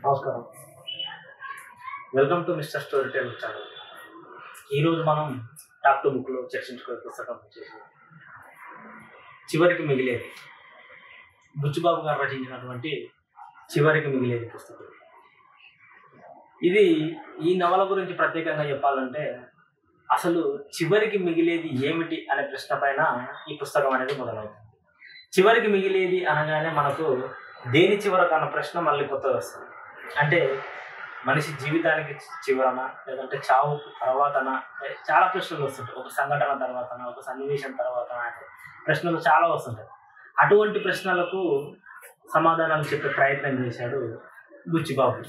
నమస్కారం welcome to mister story tell channel ఈరోజు మనం టాక్ టు బుక్లో చర్చించుకునే పుస్తకం వచ్చేసి చివరికి మిగిలేది బుచ్చిబాబు గారు రచించినటువంటి చివరికి మిగిలేది పుస్తకం ఇది ఈ నవల గురించి ప్రత్యేకంగా చెప్పాలంటే అసలు చివరికి మిగిలేది ఏమిటి అనే ప్రశ్న పైన ఈ పుస్తకం అనేది మొదలవుతుంది చివరికి మిగిలేది అనగానే మనకు దేని చివరకు అన్న ప్రశ్న మళ్ళీ కొత్తగా వస్తుంది అంటే మనిషి జీవితానికి చివరన లేదంటే చావు తర్వాతన చాలా ప్రశ్నలు వస్తుంటాయి ఒక సంఘటన తర్వాతన ఒక సన్నివేశం తర్వాతన అంటే ప్రశ్నలు చాలా వస్తుంటాయి అటువంటి ప్రశ్నలకు సమాధానాలు చెప్పే ప్రయత్నం చేశాడు బుచ్చిబాబు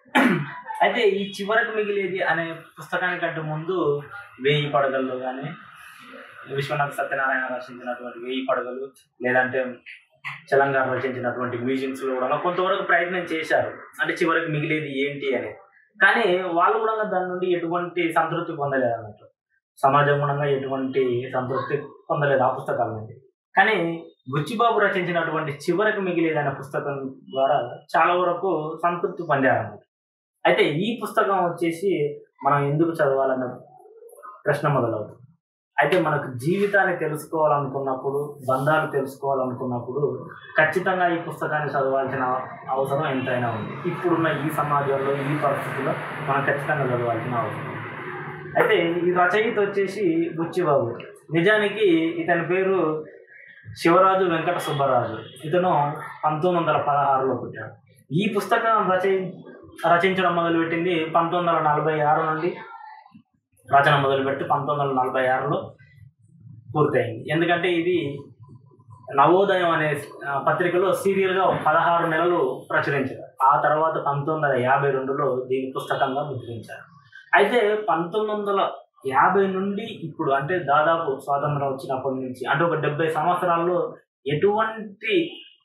అయితే ఈ చివరకు మిగిలేది అనే పుస్తకానికంటే ముందు వేయి పడగల్లో కానీ విశ్వనాథ్ సత్యనారాయణ రచించినటువంటి వేయి పడగలు లేదంటే తెలంగాణ రచించినటువంటి మ్యూజియంస్ లో కూడా కొంతవరకు ప్రయత్నం చేశారు అంటే చివరికి మిగిలేది ఏంటి అనేది కానీ వాళ్ళు కూడా దాని నుండి ఎటువంటి సంతృప్తి పొందలేదు అన్నట్టు సమాజం గుణంగా ఎటువంటి సంతృప్తి పొందలేదు ఆ పుస్తకాల నుండి కానీ బుచ్చిబాబు రచించినటువంటి చివరికి మిగిలేది అనే పుస్తకం ద్వారా చాలా వరకు సంతృప్తి పొందారన్నమాట అయితే ఈ పుస్తకం వచ్చేసి మనం ఎందుకు చదవాలన్న ప్రశ్న మొదలవుతుంది అయితే మనకు జీవితాన్ని తెలుసుకోవాలనుకున్నప్పుడు బంధాలు తెలుసుకోవాలనుకున్నప్పుడు ఖచ్చితంగా ఈ పుస్తకాన్ని చదవాల్సిన అవసరం ఎంతైనా ఉంది ఇప్పుడున్న ఈ సమాజంలో ఈ పరిస్థితుల్లో మనం ఖచ్చితంగా చదవాల్సిన అవసరం ఉంది. అయితే ఈ రచయిత వచ్చేసి బుచ్చిబాబు నిజానికి ఇతని పేరు శివరాజు వెంకట సుబ్బరాజు ఇతను పంతొమ్మిది వందల పదహారులో పుట్టాడు ఈ పుస్తకం రచయి రచించడం మొదలుపెట్టింది పంతొమ్మిది వందల నలభై ఆరు నుండి రచన మొదలుపెట్టి పంతొమ్మిది వందల నలభై ఆరులో పూర్తయింది ఎందుకంటే ఇది నవోదయం అనే ఆ, పత్రికలో సీరియల్గా పదహారు నెలలు ప్రచురించారు ఆ తర్వాత పంతొమ్మిది వందల యాభై రెండులో దీని పుస్తకంగా ముద్రించారు అయితే పంతొమ్మిది వందల యాభై నుండి ఇప్పుడు అంటే దాదాపు స్వాతంత్రం వచ్చినప్పటి నుంచి అంటే ఒక డెబ్బై సంవత్సరాల్లో ఎటువంటి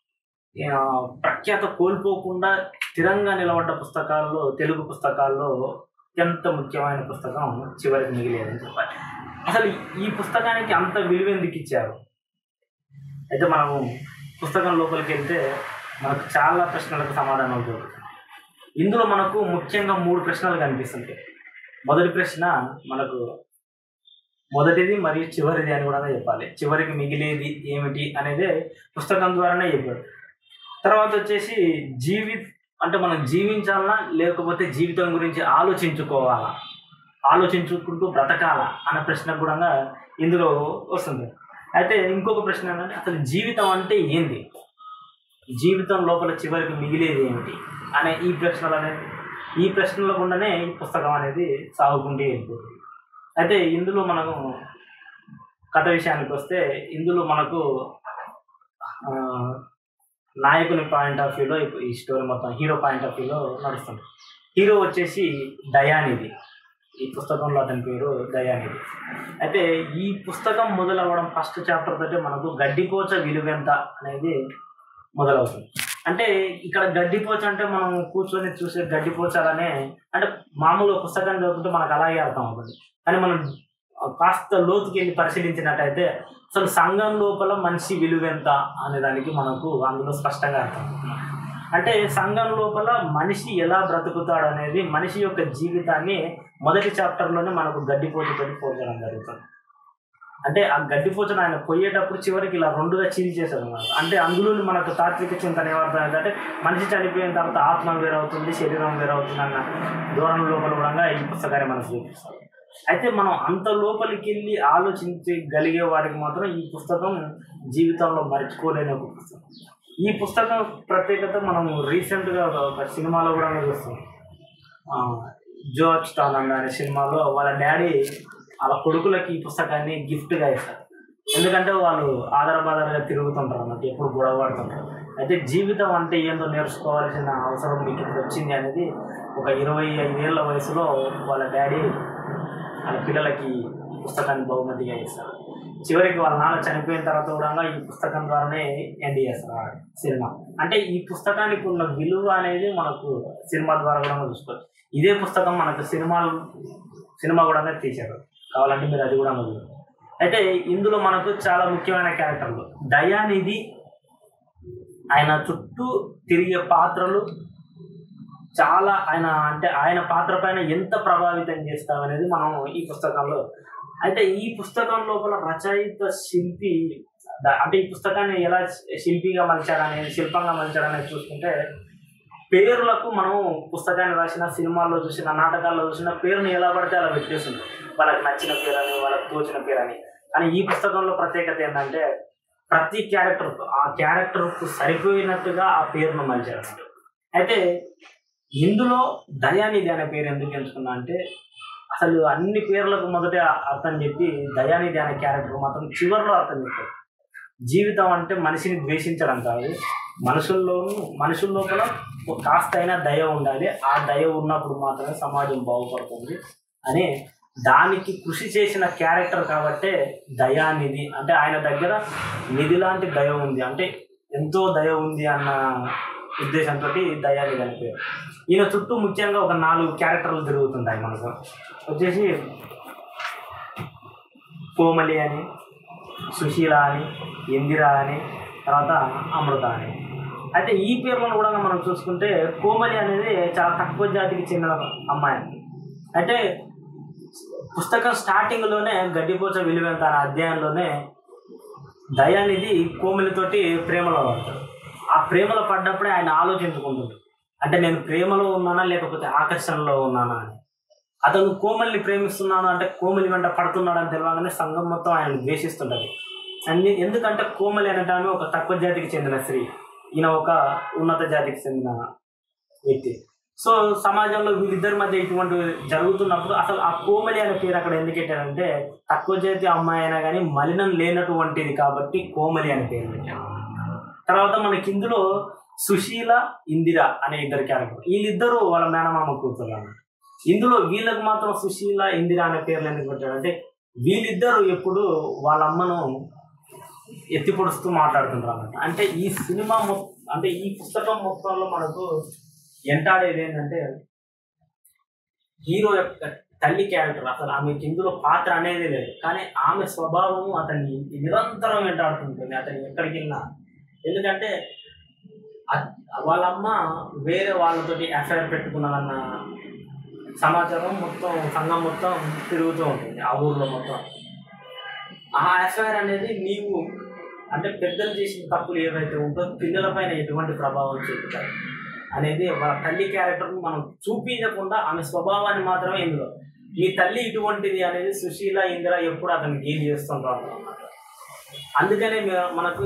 ఆ, ప్రఖ్యాత కోల్పోకుండా స్థిరంగా నిలబడ్డ పుస్తకాల్లో తెలుగు పుస్తకాల్లో అత్యంత ముఖ్యమైన పుస్తకం చివరికి మిగిలేదని చెప్పాలి అసలు ఈ పుస్తకానికి అంత విలువ ఎందుకు ఇచ్చారు అయితే మనము పుస్తకం లోపలికి వెళ్తే మనకు చాలా ప్రశ్నలకు సమాధానాలు దొరుకుతాయి ఇందులో మనకు ముఖ్యంగా మూడు ప్రశ్నలు కనిపిస్తుంటాయి మొదటి ప్రశ్న మనకు మొదటిది మరియు చివరిది అని కూడా చెప్పాలి చివరికి మిగిలేది ఏమిటి అనేది పుస్తకం ద్వారానే చెప్పాడు తర్వాత వచ్చేసి జీవి అంటే మనం జీవించాలనా లేకపోతే జీవితం గురించి ఆలోచించుకోవాలా ఆలోచించుకుంటూ బ్రతకాలా అన్న ప్రశ్న కూడా ఇందులో వస్తుంది అయితే ఇంకొక ప్రశ్న ఏంటంటే అసలు జీవితం అంటే ఏంది జీవితం లోపల చివరికి మిగిలేది ఏమిటి అనే ఈ ప్రశ్నలు అనేది ఈ ప్రశ్నల గుండానే ఈ పుస్తకం అనేది సాగుకుంటూ వెళ్ళిపోతుంది అయితే ఇందులో మనము కథ విషయానికి వస్తే ఇందులో మనకు ఆ, నాయకుని పాయింట్ ఆఫ్ వ్యూలో ఈ స్టోరీ మొత్తం హీరో పాయింట్ ఆఫ్ వ్యూలో నడుస్తుంది హీరో వచ్చేసి దయానిధి ఈ పుస్తకంలో అతని పేరు దయానిధి అయితే ఈ పుస్తకం మొదలవ్వడం ఫస్ట్ చాప్టర్ తోటి మనకు గడ్డిపోచ విలువెంత అనేది మొదలవుతుంది అంటే ఇక్కడ గడ్డిపోచ అంటే మనం కూర్చొని చూసే గడ్డిపోచాలనే అంటే మామూలుగా పుస్తకం చదువుతుంటే మనకు అలాగే అర్థం అవుతుంది కానీ మనం కాస్త లోతుకి వెళ్ళి పరిశీలించినట్టయితే అసలు సంఘం లోపల మనిషి విలువెంత అనే దానికి మనకు అందులో స్పష్టంగా అర్థం అవుతుంది. అంటే సంఘం లోపల మనిషి ఎలా బ్రతుకుతాడు అనేది మనిషి యొక్క జీవితాన్ని మొదటి చాప్టర్లోనే మనకు గడ్డిపోచుతో పోల్చడం జరుగుతుంది అంటే ఆ గడ్డిపోచను ఆయన పోయేటప్పుడు చివరికి ఇలా రెండుగా చీల్చేశాడు అనమాట అంటే అందులో మనకు తాత్విక చింతన ఏమర్థం ఏంటంటే మనిషి చనిపోయిన తర్వాత ఆత్మ వేరవుతుంది శరీరం వేరవుతుంది అన్న దూరం లోపల కూడా ఈ పుస్తకాన్ని మనకు చూపిస్తారు అయితే మనం అంత లోపలికి వెళ్ళి ఆలోచించగలిగే వారికి మాత్రం ఈ పుస్తకం జీవితంలో మర్చిపోలేని ఒక పుస్తకం ఈ పుస్తకం ప్రత్యేకత మనం రీసెంట్గా ఒక సినిమాలో కూడా చూస్తాం ఆ, జోర్జ్ టానంగ్ అనే సినిమాలో వాళ్ళ డాడీ వాళ్ళ కొడుకులకి ఈ పుస్తకాన్ని గిఫ్ట్గా ఇస్తారు ఎందుకంటే వాళ్ళు ఆధారబాధాలుగా తిరుగుతుంటారు అన్నట్టు ఎప్పుడు గొడవ పడుతుంటారు అయితే జీవితం అంటే ఏందో నేర్చుకోవాల్సిన అవసరం మీకు ఇప్పుడు వచ్చింది అనేది ఒక ఇరవై ఐదేళ్ల వయసులో వాళ్ళ డాడీ వాళ్ళ పిల్లలకి ఈ పుస్తకాన్ని బహుమతిగా ఇస్తారు చివరికి వాళ్ళ నాన్న చనిపోయిన తర్వాత కూడా ఈ పుస్తకం ద్వారానే ఎండ్ చేస్తారు ఆ సినిమా అంటే ఈ పుస్తకానికి ఉన్న విలువ అనేది మనకు సినిమా ద్వారా కూడా చూసుకోవచ్చు ఇదే పుస్తకం మనకు సినిమాలు సినిమా కూడా తీశారు కావాలంటే మీరు అది కూడా మొదలు అయితే ఇందులో మనకు చాలా ముఖ్యమైన క్యారెక్టర్లు దయానిధి ఆయన చుట్టూ తిరిగే పాత్రలు చాలా ఆయన అంటే ఆయన పాత్ర పైన ఎంత ప్రభావితం చేస్తాం అనేది మనం ఈ పుస్తకంలో అయితే ఈ పుస్తకం లోపల రచయిత శిల్పి ద- అంటే ఈ పుస్తకాన్ని ఎలా శిల్పిగా మలిచారనేది శిల్పంగా మలిచారనేది చూసుకుంటే పేర్లకు మనం పుస్తకాన్ని రాసిన సినిమాల్లో చూసిన నాటకాల్లో చూసిన పేరుని ఎలా పడితే అలా పెట్టేస్తుంది వాళ్ళకి నచ్చిన పేరు అని వాళ్ళకి తోచిన పేరు అని కానీ ఈ పుస్తకంలో ప్రత్యేకత ఏంటంటే ప్రతి క్యారెక్టర్ ఆ క్యారెక్టర్కు సరిపోయినట్టుగా ఆ పేరును మలిచారు అయితే ఇందులో దయానిధి అనే పేరు ఎందుకు ఎంచుకున్నా అంటే అసలు అన్ని పేర్లకు మొదట అర్థం చెప్పి దయానిధి అనే క్యారెక్టర్ మాత్రం చివరిలో అర్థం చెప్పారు జీవితం అంటే మనిషిని ద్వేషించడం కాదు మనుషుల్లోనూ మనుషుల లోపల ఒక కాస్త అయినా దయ ఉండాలి ఆ దయ ఉన్నప్పుడు మాత్రమే సమాజం బాగుపడుతుంది అని దానికి కృషి చేసిన క్యారెక్టర్ కాబట్టే దయానిధి అంటే ఆయన దగ్గర నిధి లాంటి దయ ఉంది అంటే ఎంతో దయ ఉంది అన్న ఉద్దేశంతో దయానిధి అని పేరు ఈయన చుట్టూ ముఖ్యంగా ఒక నాలుగు క్యారెక్టర్లు తిరుగుతుంటాయి మనకు వచ్చేసి కోమలి అని సుశీల అని ఇందిర అని తర్వాత అమృత అని అయితే ఈ పేర్లను కూడా మనం చూసుకుంటే కోమలి అనేది చాలా తక్కువ జాతికి చెందిన అమ్మాయి అయితే పుస్తకం స్టార్టింగ్లోనే గడ్డిపోచ విలువెంత అనే అధ్యాయంలోనే దయానిధి కోమలితోటి ప్రేమలో పడతాడు ఆ ప్రేమలో పడ్డప్పుడే ఆయన ఆలోచించుకుంటుంది అంటే నేను ప్రేమలో ఉన్నానా లేకపోతే ఆకర్షణలో ఉన్నానా అని అతను కోమల్ని ప్రేమిస్తున్నాను అంటే కోమలి వెంట పడుతున్నాడు అని తెలియగానే సంఘం మొత్తం ఆయన ద్వేషిస్తుంటది అన్ని ఎందుకంటే కోమలి అనటాన్ని ఒక తక్కువ జాతికి చెందిన స్త్రీ ఈయన ఒక ఉన్నత జాతికి చెందిన వ్యక్తి సో సమాజంలో వీళ్ళిద్దరి మధ్య ఇటువంటి జరుగుతున్నప్పుడు అసలు ఆ కోమలి అనే పేరు అక్కడ ఎందుకు పెట్టారంటే తక్కువ జాతి అమ్మాయి అయినా కానీ మలినం లేనటువంటిది కాబట్టి కోమలి అనే పేరు పెట్టారు తర్వాత మనకి ఇందులో సుశీల ఇందిర అనే ఇద్దరు క్యారెక్టర్ వీళ్ళిద్దరూ వాళ్ళ మేనమామ కూతురు అన్నమాట ఇందులో వీళ్ళకి మాత్రం సుశీల ఇందిర అనే పేర్లు ఎందుకు పెట్టారంటే వీళ్ళిద్దరూ ఎప్పుడు వాళ్ళ అమ్మను ఎత్తి పొడుస్తూ మాట్లాడుతుంటారు అన్నమాట అంటే ఈ సినిమా మొత్తం అంటే ఈ పుస్తకం మొత్తంలో మనకు ఎంటాడేది ఏంటంటే హీరో యొక్క తల్లి క్యారెక్టర్ అసలు ఆమెకి ఇందులో పాత్ర అనేది లేదు కానీ ఆమె స్వభావం అతన్ని నిరంతరం వెంటాడుతుంటుంది అతన్ని ఎక్కడికి వెళ్ళినా ఎందుకంటే అ- వాళ్ళమ్మ వేరే వాళ్ళతోటి అఫైర్ పెట్టుకున్నదన్న సమాచారం మొత్తం సంఘం మొత్తం తిరుగుతూ ఉంటుంది ఆ ఊర్లో మొత్తం ఆ అఫైర్ అనేది నీవు అంటే పెద్దలు చేసిన తప్పులు ఏవైతే ఉంటో పిల్లల పైన ఎటువంటి ప్రభావం చూపుతాయి అనేది వాళ్ళ తల్లి క్యారెక్టర్ను మనం చూపించకుండా ఆమె స్వభావాన్ని మాత్రమే ఇందులో మీ తల్లి ఇటువంటిది అనేది సుశీల ఇందిర ఎప్పుడు అతను గేల్ చేస్తుంటారు అన్నమాట అందుకనే మే- మనకు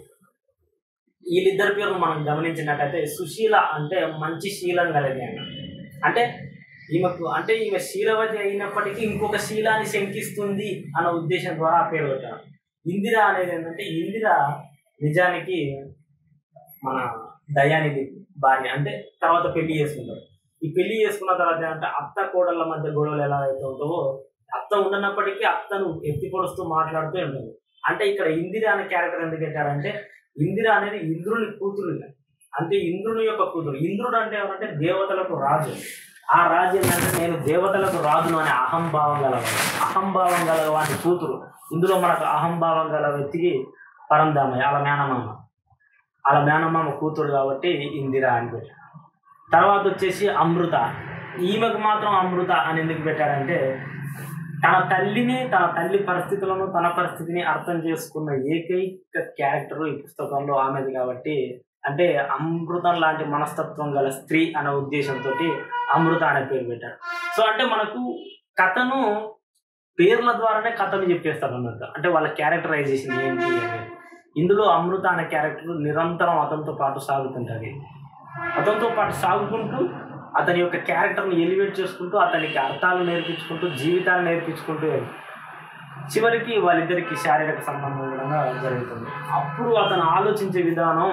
వీళ్ళిద్దరి పేరు మనం గమనించినట్టయితే సుశీల అంటే మంచి శీలం కలిగి ఆమె. అంటే ఈమెకు అంటే ఈమె శీలవతి అయినప్పటికీ ఇంకొక శీలాన్ని శంకిస్తుంది అన్న ఉద్దేశం ద్వారా ఆ పేరు పెట్టారు ఇందిర అనేది ఏంటంటే ఇందిర నిజానికి మన దయానిధి భార్య అంటే తర్వాత పెళ్లి చేసుకుంటారు ఈ పెళ్లి చేసుకున్న తర్వాత ఏంటంటే అత్త కోడళ్ళ మధ్య గొడవలు ఎలా అయితే ఉంటావో అత్త ఉండనప్పటికీ అత్తను ఎత్తి పొడుస్తూ మాట్లాడుతూ ఉంటుంది అంటే ఇక్కడ ఇందిర అనే క్యారెక్టర్ ఎందుకు పెట్టారంటే ఇందిర అనేది ఇంద్రుని కూతురు అంటే ఇంద్రుని యొక్క కూతురు ఇంద్రుడు అంటే ఎవరంటే దేవతలకు రాజు ఆ రాజు ఏంటంటే నేను దేవతలకు రాజును అనే అహంభావం గలవాడు అహంభావం గల వాటి కూతురు ఇందులో మనకు అహంభావం గల వ్యక్తికి పరంధామయ్య వాళ్ళ మేనమామ వాళ్ళ మేనమామ కూతురు కాబట్టి ఇందిర అని పెట్టారు తర్వాత వచ్చేసి అమృత ఈమెకు మాత్రం అమృత అని ఎందుకు పెట్టారంటే తన తల్లిని తన తల్లి పరిస్థితులను తన పరిస్థితిని అర్థం చేసుకున్న ఏకైక క్యారెక్టర్ ఈ పుస్తకంలో ఆమెది కాబట్టి అంటే అమృతం లాంటి మనస్తత్వం గల స్త్రీ అనే ఉద్దేశంతో అమృత అనే పేరు పెట్టాడు సో అంటే మనకు కథను పేర్ల ద్వారానే కథను చెప్పేస్తారు అన్నట్టు అంటే వాళ్ళ క్యారెక్టరైజేషన్ ఏంటి అనేది ఇందులో అమృత అనే క్యారెక్టర్ నిరంతరం అతనితో పాటు సాగుతుంటుంది అతనితో పాటు సాగుకుంటూ అతని యొక్క క్యారెక్టర్ని ఎలివేట్ చేసుకుంటూ అతనికి అర్థాలు నేర్పించుకుంటూ జీవితాలు నేర్పించుకుంటూ చివరికి వాళ్ళిద్దరికి శారీరక సంబంధం కూడా జరుగుతుంది అప్పుడు అతను ఆలోచించే విధానం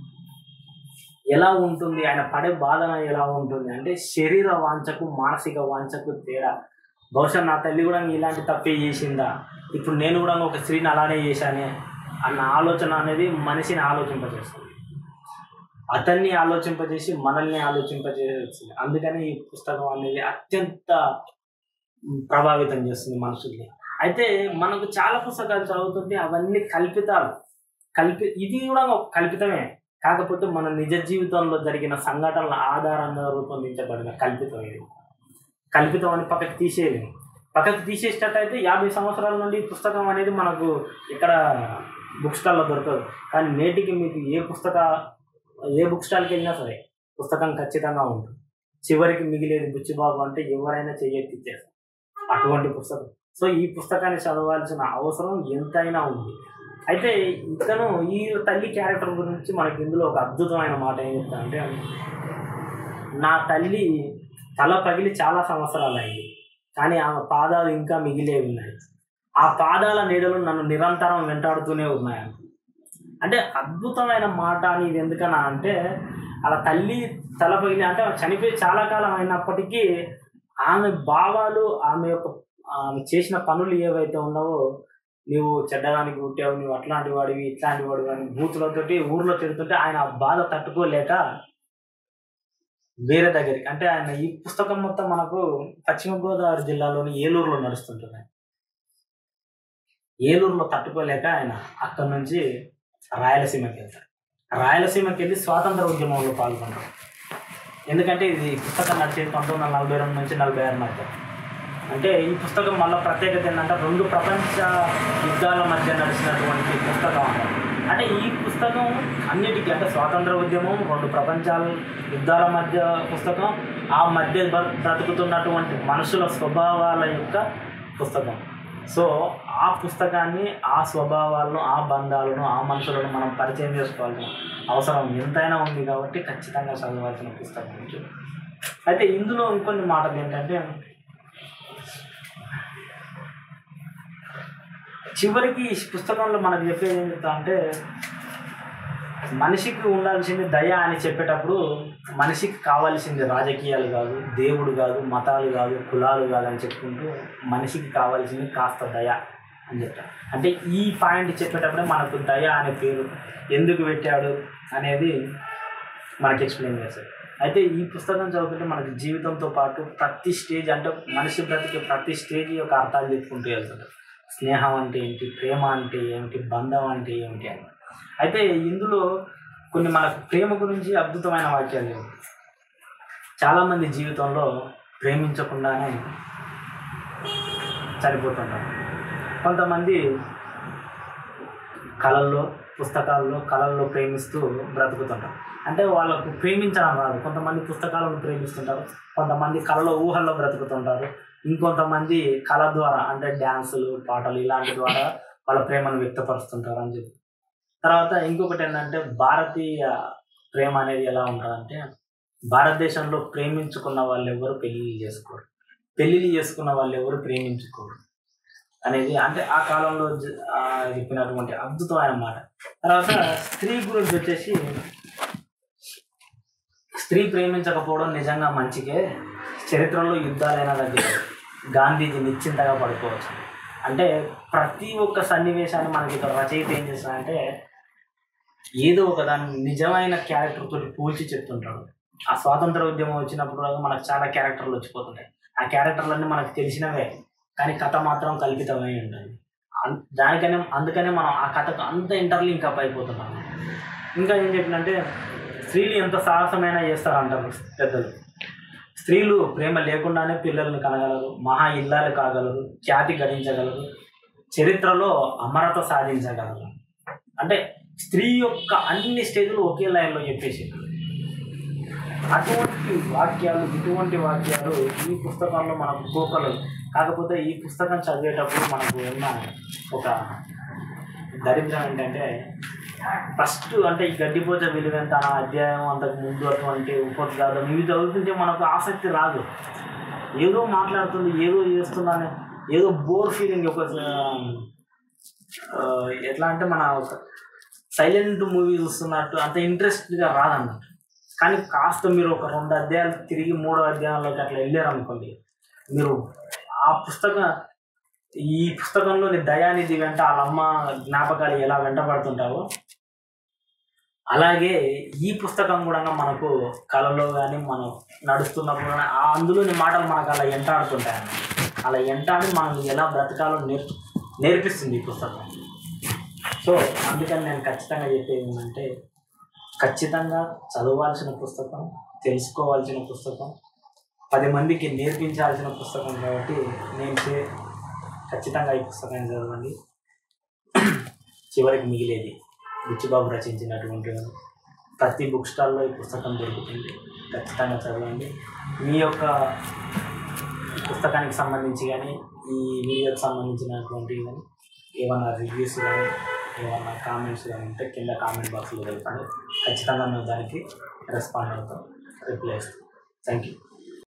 ఎలా ఉంటుంది ఆయన పడే బాధన ఎలా ఉంటుంది అంటే శరీర వాంఛకు మానసిక వాంఛకు తేడా బహుశా నా తల్లి కూడా ఇలాంటి తప్పే చేసిందా ఇప్పుడు నేను కూడా ఒక స్త్రీని అలానే చేశానే అన్న ఆలోచన అనేది మనిషిని ఆలోచింపజేస్తుంది అతన్ని ఆలోచింపజేసి మనల్ని ఆలోచింపజేస్తుంది అందుకని ఈ పుస్తకం అనేది అత్యంత ప్రభావితం చేస్తుంది మనుషుల్ని అయితే మనకు చాలా పుస్తకాలు చదువుతుంటే అవన్నీ కల్పితాలు కల్పి ఇది కూడా ఒక కల్పితమే కాకపోతే మన నిజ జీవితంలో జరిగిన సంఘటనల ఆధారంగా రూపొందించబడిన కల్పితం ఇది కల్పితం అని పక్కకి తీసేది పక్కకి తీసేసేటట్టయితే యాభై సంవత్సరాల నుండి ఈ పుస్తకం అనేది మనకు ఇక్కడ బుక్ స్టాల్లో దొరకదు కానీ నేటికి మీకు ఏ పుస్తక ఏ బుక్ స్టాల్కి వెళ్ళినా సరే పుస్తకం ఖచ్చితంగా ఉంటుంది చివరికి మిగిలేది బుచ్చిబాబు అంటే ఎవరైనా చెయ్యెత్తిచ్చేస్తారు అటువంటి పుస్తకం సో ఈ పుస్తకాన్ని చదవాల్సిన అవసరం ఎంతైనా ఉంది అయితే ఇతను ఈ తల్లి క్యారెక్టర్ గురించి మనకి ఇందులో ఒక అద్భుతమైన మాట ఏం చెప్తానంటే నా తల్లి తల పగిలి చాలా సంవత్సరాలు అయింది కానీ ఆమె పాదాలు ఇంకా మిగిలే ఉన్నాయి ఆ పాదాల నీడలు నన్ను నిరంతరం వెంటాడుతూనే ఉన్నాయి అంటే అద్భుతమైన మాట అని ఇది ఎందుకన్నా అంటే అలా తల్లి తల పగిలి అంటే ఆమె చనిపోయి చాలా కాలం అయినప్పటికీ ఆమె భావాలు ఆమె యొక్క ఆమె చేసిన పనులు ఏవైతే ఉన్నావో నువ్వు చెడ్డదానికి పుట్టావు నువ్వు అట్లాంటి వాడివి ఇట్లాంటి వాడివి అని బూతులతోటి ఊర్లో తిడుతుంటే ఆయన ఆ బాధ తట్టుకోలేక వేరే దగ్గరికి అంటే ఆయన ఈ పుస్తకం మొత్తం మనకు పశ్చిమ గోదావరి జిల్లాలోని ఏలూరులో నడుస్తుంటుంది ఏలూరులో తట్టుకోలేక ఆయన అక్కడి నుంచి రాయలసీమకి వెళ్తారు రాయలసీమకి వెళ్ళి స్వాతంత్ర ఉద్యమంలో పాల్గొన్నారు ఎందుకంటే ఇది పుస్తకం నడిచేది పంతొమ్మిది వందల నలభై రెండు నుంచి నలభై ఆరు మధ్య అంటే ఈ పుస్తకం మళ్ళీ ప్రత్యేకత ఏంటంటే రెండు ప్రపంచ యుద్ధాల మధ్య నడిచినటువంటి పుస్తకం అన్నమాట అంటే ఈ పుస్తకం అన్నిటికీ అంటే స్వాతంత్ర ఉద్యమం రెండు ప్రపంచాల యుద్ధాల మధ్య పుస్తకం ఆ మధ్య బ్ర- బ్రతుకుతున్నటువంటి మనుషుల స్వభావాల యొక్క పుస్తకం సో ఆ పుస్తకాన్ని ఆ స్వభావాలను ఆ బంధాలను ఆ మనుషులను మనం పరిచయం చేసుకోవాల్సిన అవసరం ఎంతైనా ఉంది కాబట్టి ఖచ్చితంగా చదవాల్సిన పుస్తకం ఇది. అయితే ఇందులో ఇంకొన్ని మాటలు ఏంటంటే చివరికి ఈ పుస్తకంలో మనకు చెప్పేది ఏం చెప్తా అంటే మనిషికి ఉండాల్సింది దయ అని చెప్పేటప్పుడు మనిషికి కావాల్సింది రాజకీయాలు కాదు దేవుడు కాదు మతాలు కాదు కులాలు కాదు అని చెప్పుకుంటూ మనిషికి కావాల్సింది కాస్త దయ అని చెప్తారు అంటే ఈ పాయింట్ చెప్పేటప్పుడే మనకు దయ అనే పేరు ఎందుకు పెట్టాడు అనేది మనకి ఎక్స్ప్లెయిన్ చేస్తారు అయితే ఈ పుస్తకం చదువుతుంటే మనకి జీవితంతో పాటు ప్రతి స్టేజ్ అంటే మనిషి బ్రతికే ప్రతి స్టేజ్ యొక్క అర్థాలు చెప్పుకుంటూ వెళ్తుంటారు స్నేహం అంటే ఏంటి ప్రేమ అంటే ఏమిటి బంధం అంటే ఏమిటి అని అయితే ఇందులో కొన్ని మనకు ప్రేమ గురించి అద్భుతమైన వాక్యాలు లేవు చాలామంది జీవితంలో ప్రేమించకుండానే చనిపోతుంటారు కొంతమంది కళల్లో పుస్తకాల్లో కళల్లో ప్రేమిస్తూ బ్రతుకుతుంటారు అంటే వాళ్ళకు ప్రేమించడం రాదు కొంతమంది పుస్తకాలను ప్రేమిస్తుంటారు కొంతమంది కళలో ఊహల్లో బ్రతుకుతుంటారు ఇంకొంతమంది కళ ద్వారా అంటే డ్యాన్సులు పాటలు ఇలాంటి ద్వారా వాళ్ళ ప్రేమను వ్యక్తపరుస్తుంటారు అని చెప్పి తర్వాత ఇంకొకటి ఏంటంటే భారతీయ ప్రేమ అనేది ఎలా ఉంటుందంటే భారతదేశంలో ప్రేమించుకున్న వాళ్ళు ఎవరు పెళ్ళిళ్ళు చేసుకోరు పెళ్ళిళ్ళు చేసుకున్న వాళ్ళు ఎవరు ప్రేమించుకోరు అనేది అంటే ఆ కాలంలో జ- ఆ చెప్పినటువంటి అద్భుతమైన మాట తర్వాత స్త్రీ గురించి వచ్చేసి స్త్రీ ప్రేమించకపోవడం నిజంగా మంచికే చరిత్రలో యుద్ధాలైనా దగ్గర గాంధీజీ నిశ్చింతగా పడుకోవచ్చు అంటే ప్రతి ఒక్క సన్నివేశాన్ని మనకి ఇక్కడ రచయిత ఏం చేస్తాడంటే ఏదో ఒక దాని నిజమైన క్యారెక్టర్ తోటి పోల్చి చెప్తుంటాడు ఆ స్వాతంత్ర ఉద్యమం వచ్చినప్పుడు మనకు చాలా క్యారెక్టర్లు వచ్చిపోతుంటాయి ఆ క్యారెక్టర్లన్నీ మనకు తెలిసినవే కానీ కథ మాత్రం కల్పితమై ఉంటుంది అన్- దానికనే అందుకనే మనం ఆ కథకు అంత ఇంటర్లింక్ అప్ అయిపోతున్నాం ఇంకా ఏం చెప్పినంటే స్త్రీలు ఎంత సాహసమైనా చేస్తారంటారు పెద్దలు స్త్రీలు ప్రేమ లేకుండానే పిల్లల్ని కనగలరు మహా ఇల్లాలు కాగలరు ఖ్యాతి గడించగలరు చరిత్రలో అమరత సాధించగలరు అంటే స్త్రీ యొక్క అన్ని స్టేజ్లు ఒకే లైన్లో చెప్పేసి అటువంటి వాక్యాలు ఇటువంటి వాక్యాలు ఈ పుస్తకంలో మనకు కోకలు కాకపోతే ఈ పుస్తకం చదివేటప్పుడు మనకు ఉన్న ఒక దరిద్రం ఏంటంటే ఫస్ట్ అంటే ఈ గడ్డిపోచ విలువెంత అనే అధ్యాయం అంతకు ముందు అటువంటి ఉపద్ఘాతం ఇవి చదువుతుంటే మనకు ఆసక్తి రాదు ఏదో మాట్లాడుతుంది ఏదో చేస్తుందని ఏదో బోర్ ఫీలింగ్ ఒక ఆ, ఎట్లా అంటే మన ఒక సైలెంట్ మూవీ చూస్తున్నట్టు అంత ఇంట్రెస్ట్గా రాదన్నట్టు కానీ కాస్త మీరు ఒక రెండు అధ్యాయాలు తిరిగి మూడో అధ్యాయంలోకి అట్లా వెళ్ళారు అనుకోండి మీరు ఆ పుస్తకం ఈ పుస్తకంలోని దయానిధి వెంట వాళ్ళ అమ్మ జ్ఞాపకాలు ఎలా వెంటబడుతుంటావో అలాగే ఈ పుస్తకం కూడా మనకు కళలో కానీ మనం నడుస్తున్నప్పుడు గానీ ఆ అందులోని మాటలు మనకు అలా ఎంటాడుతుంటాయి అన్నమాట. అలా ఎంటాడి మనం ఎలా బ్రతకాలో నేర్ నేర్పిస్తుంది ఈ పుస్తకం సో అందుకని నేను ఖచ్చితంగా చెప్పేది ఏంటంటే ఖచ్చితంగా చదవాల్సిన పుస్తకం తెలుసుకోవాల్సిన పుస్తకం పది మందికి నేర్పించాల్సిన పుస్తకం కాబట్టి నేను చే- ఖచ్చితంగా ఈ పుస్తకాన్ని చదవండి చివరికి మిగిలేది బుచ్చిబాబు రచించినటువంటి ప్రతి బుక్ స్టాల్లో ఈ పుస్తకం దొరుకుతుంది ఖచ్చితంగా చదవండి మీ యొక్క పుస్తకానికి సంబంధించి కానీ ఈ వీడియోకి సంబంధించినటువంటి కానీ ఏమైనా రివ్యూస్ కానీ ఏమైనా కామెంట్స్ కానీ ఉంటే కింద కామెంట్ బాక్స్లో తెలపండి ఖచ్చితంగా మేము దానికి రెస్పాండ్ అవుతాం రిప్లై ఇస్తాం థ్యాంక్ యూ